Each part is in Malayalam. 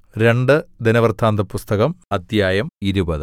രണ്ട് ദിനവൃത്താന്തപുസ്തകം അദ്ധ്യായം ഇരുപത്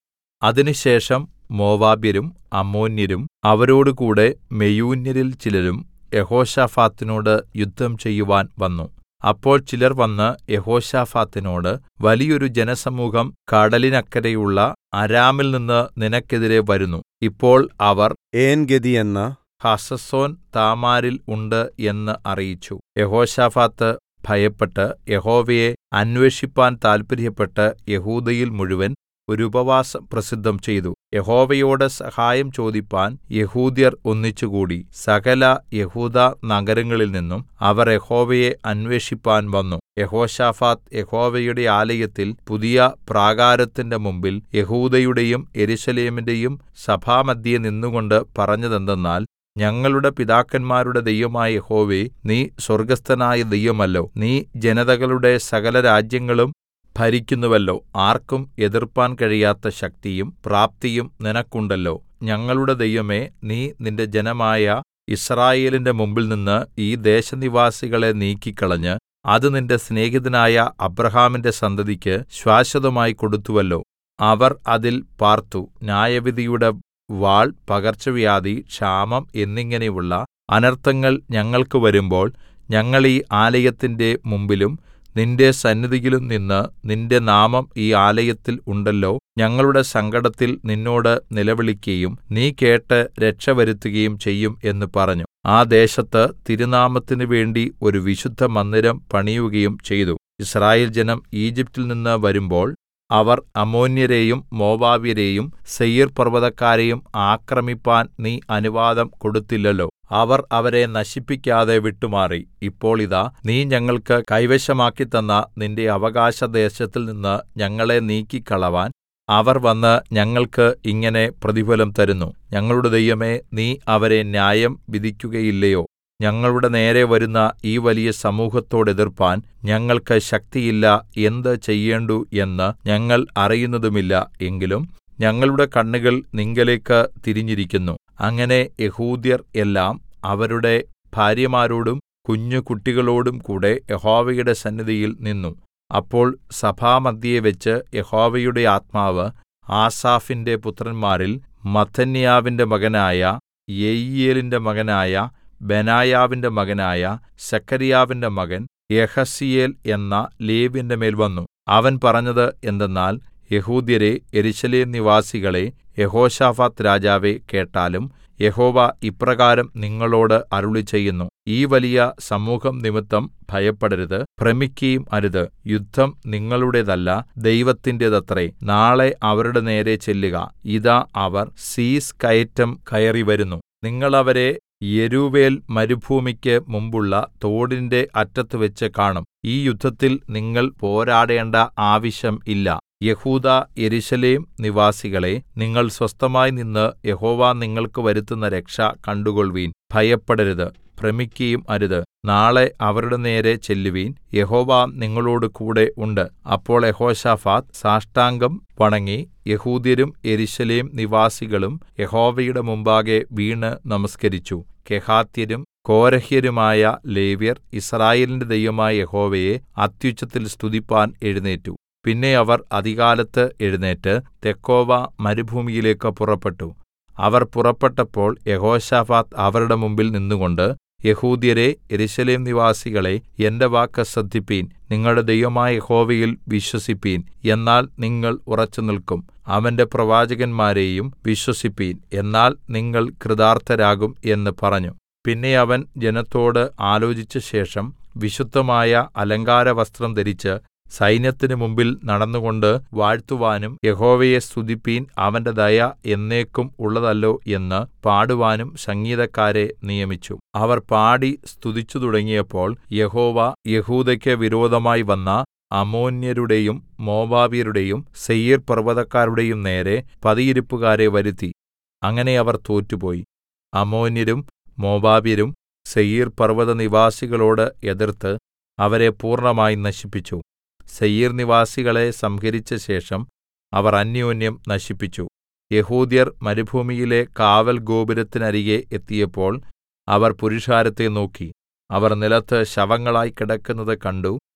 അതിനുശേഷം മോവാബ്യരും അമ്മോന്യരും അവരോടുകൂടെ മെയൂന്യരിൽ ചിലരും യെഹോശാഫാത്തിനോട് യുദ്ധം ചെയ്യുവാൻ വന്നു അപ്പോൾ ചിലർ വന്ന് യെഹോശാഫാത്തിനോട് വലിയൊരു ജനസമൂഹം കടലിനക്കരെയുള്ള അരാമിൽനിന്ന് നിനക്കെതിരെ വരുന്നു ഇപ്പോൾ അവർ ഏൻഗെദി എന്ന ഹസസോൻ താമാരിൽ ഉണ്ട് എന്ന് അറിയിച്ചു യെഹോശാഫാത്ത് ഭയപ്പെട്ട് യഹോവയെ അന്വേഷിപ്പാൻ താല്പര്യപ്പെട്ട് യെഹൂദയിൽ മുഴുവൻ ഒരു ഉപവാസം പ്രസിദ്ധം ചെയ്തു യഹോവയോട് സഹായം ചോദിപ്പാൻ യെഹൂദ്യർ ഒന്നിച്ചുകൂടി സകല യെഹൂദാ നഗരങ്ങളിൽ നിന്നും അവർ യഹോവയെ അന്വേഷിപ്പാൻ വന്നു യെഹോശാഫാത്ത് യഹോവയുടെ ആലയത്തിൽ പുതിയ പ്രാകാരത്തിന്റെ മുമ്പിൽ യെഹൂദയുടെയും യെരൂശലേമിന്റെയും സഭാമദ്ധ്യേ നിന്നുകൊണ്ട് പറഞ്ഞതെന്തെന്നാൽ ഞങ്ങളുടെ പിതാക്കന്മാരുടെ ദൈവമായ യഹോവേ നീ സ്വർഗ്ഗസ്ഥനായ ദൈവമല്ലോ നീ ജനതകളുടെ സകലരാജ്യങ്ങളും ഭരിക്കുന്നുവല്ലോ ആർക്കും എതിർപ്പാൻ കഴിയാത്ത ശക്തിയും പ്രാപ്തിയും നിനക്കുണ്ടല്ലോ ഞങ്ങളുടെ ദൈവമേ നീ നിന്റെ ജനമായ യിസ്രായേലിന്റെ മുമ്പിൽനിന്ന് ഈ ദേശനിവാസികളെ നീക്കിക്കളഞ്ഞ് അത് നിന്റെ സ്നേഹിതനായ അബ്രാഹാമിന്റെ സന്തതിക്ക് ശാശ്വതമായി കൊടുത്തുവല്ലോ അവർ അതിൽ പാർത്തു ന്യായവിധിയുടെ വാൾ പകർച്ചവ്യാധി ക്ഷാമം എന്നിങ്ങനെയുള്ള അനർത്ഥങ്ങൾ ഞങ്ങൾക്ക് വരുമ്പോൾ ഞങ്ങൾ ഈ ആലയത്തിന്റെ മുമ്പിലും നിന്റെ സന്നിധിയിലും നിന്ന് നിന്റെ നാമം ഈ ആലയത്തിൽ ഉണ്ടല്ലോ ഞങ്ങളുടെ സങ്കടത്തിൽ നിന്നോട് നിലവിളിക്കയും നീ കേട്ട് രക്ഷ വരുത്തുകയും ചെയ്യും എന്ന് പറഞ്ഞു ആ ദേശത്ത് തിരുനാമത്തിന് വേണ്ടി ഒരു വിശുദ്ധ മന്ദിരം പണിയുകയും ചെയ്തു യിസ്രായേൽ ജനം ഈജിപ്റ്റിൽ നിന്ന് വരുമ്പോൾ അവർ അമ്മോന്യരെയും മോവാബ്യരെയും സെയീർ പർവ്വതക്കാരെയും ആക്രമിപ്പാൻ നീ അനുവാദം കൊടുത്തില്ലല്ലോ അവർ അവരെ നശിപ്പിക്കാതെ വിട്ടുമാറി ഇപ്പോൾ ഇതാ നീ ഞങ്ങൾക്ക് കൈവശമാക്കിത്തന്ന നിന്റെ അവകാശദേശത്തിൽ നിന്ന് ഞങ്ങളെ നീക്കിക്കളവാൻ അവർ വന്ന് ഞങ്ങൾക്ക് ഇങ്ങനെ പ്രതിഫലം തരുന്നു ഞങ്ങളുടെ ദൈവമേ നീ അവരെ ന്യായം വിധിക്കുകയില്ലയോ ഞങ്ങളുടെ നേരെ വരുന്ന ഈ വലിയ സമൂഹത്തോട് എതിർപ്പാൻ ഞങ്ങൾക്ക് ശക്തിയില്ല എന്ത് ചെയ്യേണ്ടു എന്ന് ഞങ്ങൾ അറിയുന്നതുമില്ല എങ്കിലും ഞങ്ങളുടെ കണ്ണുകൾ നിങ്കലേക്ക് തിരിഞ്ഞിരിക്കുന്നു അങ്ങനെ യഹൂദ്യർ എല്ലാം അവരുടെ ഭാര്യമാരോടും കുഞ്ഞു കുട്ടികളോടും കൂടെ യഹോവയുടെ സന്നിധിയിൽ നിന്നു അപ്പോൾ സഭാമദ്ധ്യേ വെച്ച് യഹോവയുടെ ആത്മാവ് ആസാഫിന്റെ പുത്രന്മാരിൽ മത്ഥന്യാവിന്റെ മകനായ യെയീയേലിന്റെ മകനായ ബെനായാവിന്റെ മകനായ സെഖര്യാവിന്റെ മകൻ യഹസീയേൽ എന്ന ലേവ്യന്റെ മേൽ വന്നു അവൻ പറഞ്ഞത് എന്തെന്നാൽ യഹൂദ്യരെ യെരൂശലേം നിവാസികളെ യഹോശാഫാത്ത് രാജാവേ കേട്ടാലും യഹോവ ഇപ്രകാരം നിങ്ങളോട് അരുളിച്ചെയ്യുന്നു ഈ വലിയ സമൂഹം നിമിത്തം ഭയപ്പെടരുത് ഭ്രമിക്കയും അരുത് യുദ്ധം നിങ്ങളുടേതല്ല ദൈവത്തിന്റേതത്രേ നാളെ അവരുടെ നേരെ ചെല്ലുക ഇതാ അവർ സീസ് കയറ്റം കയറി വരുന്നു നിങ്ങൾ അവരെ യെരൂവേൽ മരുഭൂമിക്ക് മുമ്പുള്ള തോടിന്റെ അറ്റത്തുവെച്ച് കാണും ഈ യുദ്ധത്തിൽ നിങ്ങൾ പോരാടേണ്ട ആവശ്യം ഇല്ല യഹൂദാ യെരൂശലേം നിവാസികളെ നിങ്ങൾ സ്വസ്ഥമായി നിന്ന് യഹോവ നിങ്ങൾക്ക് വരുത്തുന്ന രക്ഷ കണ്ടുകൊൾവീൻ ഭയപ്പെടരുത് ഭ്രമിക്കയും അരുത് നാളെ അവരുടെ നേരെ ചെല്ലുവീൻ യഹോവ നിങ്ങളോട് കൂടെ ഉണ്ട് അപ്പോൾ യഹോശാഫാത്ത് സാഷ്ടാംഗം വണങ്ങി യഹൂദ്യരും യെരൂശലേം നിവാസികളും യഹോവയുടെ മുമ്പാകെ വീണ് നമസ്കരിച്ചു കെഹാത്യരും കോരഹ്യരുമായ ലേവ്യർ ഇസ്രായേലിന്റെ ദൈവമായ യഹോവയെ അത്യുച്ചത്തിൽ സ്തുതിപ്പാൻ എഴുന്നേറ്റു പിന്നെ അവർ അതികാലത്ത് എഴുന്നേറ്റ് തെക്കോവ മരുഭൂമിയിലേക്ക് പുറപ്പെട്ടു അവർ പുറപ്പെട്ടപ്പോൾ യഹോശാഫാത്ത് അവരുടെ മുമ്പിൽ നിന്നുകൊണ്ട് യഹൂദ്യരെ യെരൂശലേം നിവാസികളെ എന്റെ വാക്ക് ശ്രദ്ധിപ്പീൻ നിങ്ങളുടെ ദൈവമായ യഹോവയിൽ വിശ്വസിപ്പീൻ എന്നാൽ നിങ്ങൾ ഉറച്ചുനിൽക്കും അവന്റെ പ്രവാചകന്മാരെയും വിശ്വസിപ്പീൻ എന്നാൽ നിങ്ങൾ കൃതാർത്ഥരാകും എന്ന് പറഞ്ഞു പിന്നെ അവൻ ജനത്തോട് ആലോചിച്ച ശേഷം വിശുദ്ധമായ അലങ്കാരവസ്ത്രം ധരിച്ച് സൈന്യത്തിന് മുമ്പിൽ നടന്നുകൊണ്ട് വാഴ്ത്തുവാനും യഹോവയെ സ്തുതിപ്പീൻ അവന്റെ ദയ എന്നേക്കും ഉള്ളതല്ലോ എന്ന് പാടുവാനും സംഗീതക്കാരെ നിയമിച്ചു അവർ പാടി സ്തുതിച്ചു തുടങ്ങിയപ്പോൾ യഹോവ യഹൂദയ്ക്ക് വിരോധമായി വന്ന അമ്മോന്യരുടെയും മോവാബ്യരുടെയും സെയീർ പർവ്വതക്കാരുടെയും നേരെ പതിയിരിപ്പുകാരെ വരുത്തി അങ്ങനെ അവർ തോറ്റുപോയി അമ്മോന്യരും മോവാബ്യരും സെയീർ പർവ്വത നിവാസികളോട് എതിർത്ത് അവരെ പൂർണ്ണമായി നശിപ്പിച്ചു സെയീർ നിവാസികളെ സംഹരിച്ച ശേഷം അവർ അന്യോന്യം നശിപ്പിച്ചു യെഹൂദ്യർ മരുഭൂമിയിലെ കാവൽ ഗോപുരത്തിനരികെ എത്തിയപ്പോൾ അവർ പുരുഷാരത്തെ നോക്കി അവർ നിലത്ത് ശവങ്ങളായി കിടക്കുന്നത് കണ്ടു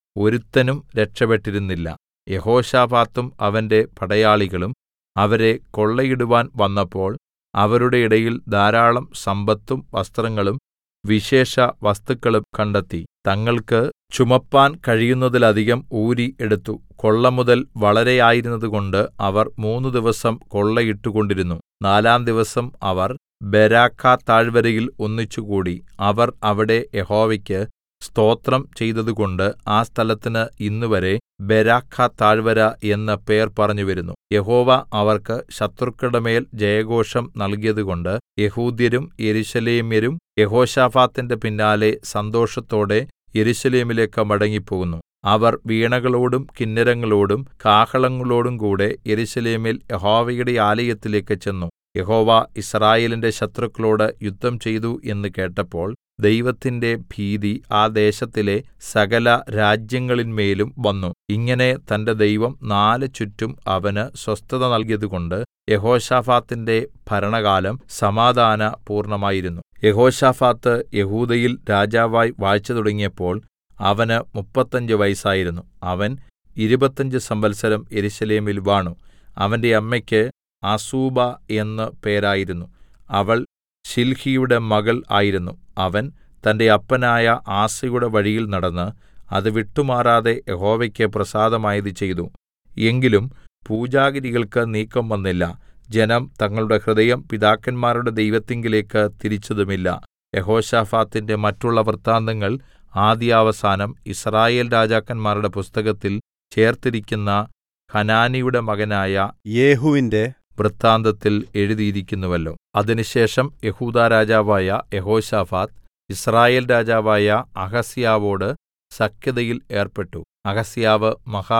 ഒരുത്തനും രക്ഷപെട്ടിരുന്നില്ല യെഹോശാഫാത്തും അവന്റെ പടയാളികളും അവരെ കൊള്ളയിടുവാൻ വന്നപ്പോൾ അവരുടെ ഇടയിൽ ധാരാളം സമ്പത്തും വസ്ത്രങ്ങളും വിശേഷ വസ്തുക്കളും കണ്ടെത്തി തങ്ങൾക്ക് ചുമപ്പാൻ കഴിയുന്നതിലധികം ഊരി എടുത്തു കൊള്ളമുതൽ വളരെയായിരുന്നതുകൊണ്ട് അവർ മൂന്ന് ദിവസം കൊള്ളയിട്ടുകൊണ്ടിരുന്നു നാലാം ദിവസം അവർ ബെരാഖ താഴ്വരയിൽ ഒന്നിച്ചുകൂടി അവർ അവിടെ യഹോവയ്ക്ക് സ്തോത്രം ചെയ്തതുകൊണ്ട് ആ സ്ഥലത്തിന് ഇന്നുവരെ ബെരാഖ താഴ്വര എന്ന് പേർ പറഞ്ഞുവരുന്നു യഹോവ അവർക്ക് ശത്രുക്കളുടെ മേൽ ജയഘോഷം നൽകിയതുകൊണ്ട് യെഹൂദ്യരും യെരൂശലേമ്യരും യഹോശാഫാത്തിന്റെ പിന്നാലെ സന്തോഷത്തോടെ യെരൂശലേമിലേക്ക് മടങ്ങിപ്പോകുന്നു അവർ വീണകളോടും കിന്നരങ്ങളോടും കാഹളങ്ങളോടും കൂടെ യെരൂശലേമിൽ യഹോവയുടെ ആലയത്തിലേക്ക് ചെന്നു യഹോവ യിസ്രായേലിന്റെ ശത്രുക്കളോട് യുദ്ധം ചെയ്തു എന്ന് കേട്ടപ്പോൾ ദൈവത്തിന്റെ ഭീതി ആ ദേശത്തിലെ സകല രാജ്യങ്ങളിന്മേലും വന്നു ഇങ്ങനെ തന്റെ ദൈവം നാല് ചുറ്റും അവന് സ്വസ്ഥത നൽകിയതുകൊണ്ട് യഹോശാഫാത്തിന്റെ ഭരണകാലം സമാധാന പൂർണ്ണമായിരുന്നു യഹോശാഫാത്ത് യഹൂദയിൽ രാജാവായി വാഴ്ച തുടങ്ങിയപ്പോൾ അവന് മുപ്പത്തഞ്ച് വയസ്സായിരുന്നു അവൻ ഇരുപത്തഞ്ച് സംവത്സരം യെരൂശലേമിൽ വാണു അവന്റെ അമ്മയ്ക്ക് അസൂബ എന്ന് പേരായിരുന്നു അവൾ ശിൽഹിയുടെ മകൾ ആയിരുന്നു അവൻ തന്റെ അപ്പനായ ആസയുടെ വഴിയിൽ നടന്ന് അത് വിട്ടുമാറാതെ യഹോവയ്ക്ക് പ്രസാദമായത് ചെയ്തു എങ്കിലും പൂജാഗിരികൾക്ക് നീക്കം വന്നില്ല ജനം തങ്ങളുടെ ഹൃദയം പിതാക്കന്മാരുടെ ദൈവത്തിങ്കലേക്ക് തിരിച്ചതുമില്ല യഹോശാഫാത്തിന്റെ മറ്റുള്ള വൃത്താന്തങ്ങൾ ആദ്യാവസാനം യിസ്രായേൽ രാജാക്കന്മാരുടെ പുസ്തകത്തിൽ ചേർത്തിരിക്കുന്ന ഹനാനിയുടെ മകനായ യേഹുവിന്റെ വൃത്താന്തത്തിൽ എഴുതിയിരിക്കുന്നുവല്ലോ അതിനുശേഷം യഹൂദാ രാജാവായ യഹോശാഫാത്ത് യിസ്രായേൽ രാജാവായ അഹസ്യാവോട് സഖ്യതയിൽ ഏർപ്പെട്ടു അഹസ്യാവ്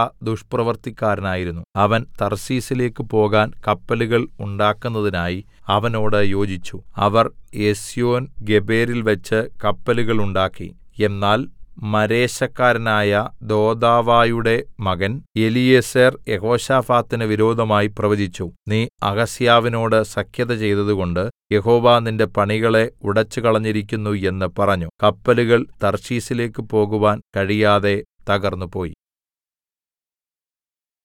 മഹാദുഷ്പ്രവൃത്തിക്കാരനായിരുന്നു അവൻ തർശീസിലേക്ക് പോകാൻ കപ്പലുകൾ ഉണ്ടാക്കുന്നതിനായി അവനോട് യോജിച്ചു അവർ എസ്യോൻ ഗെബേരിൽ വെച്ച് കപ്പലുകൾ ഉണ്ടാക്കി എന്നാൽ മരേശക്കാരനായ ദോദാവായുടെ മകൻ എലീയേസർ യഹോശാഫാത്തിന് വിരോധമായി പ്രവചിച്ചു നീ അഹസ്യാവിനോട് സഖ്യത ചെയ്തതുകൊണ്ട് യഹോവ നിന്റെ പണികളെ ഉടച്ചുകളഞ്ഞിരിക്കുന്നു എന്ന് പറഞ്ഞു കപ്പലുകൾ തർശീസിലേക്ക് പോകുവാൻ കഴിയാതെ തകർന്നുപോയി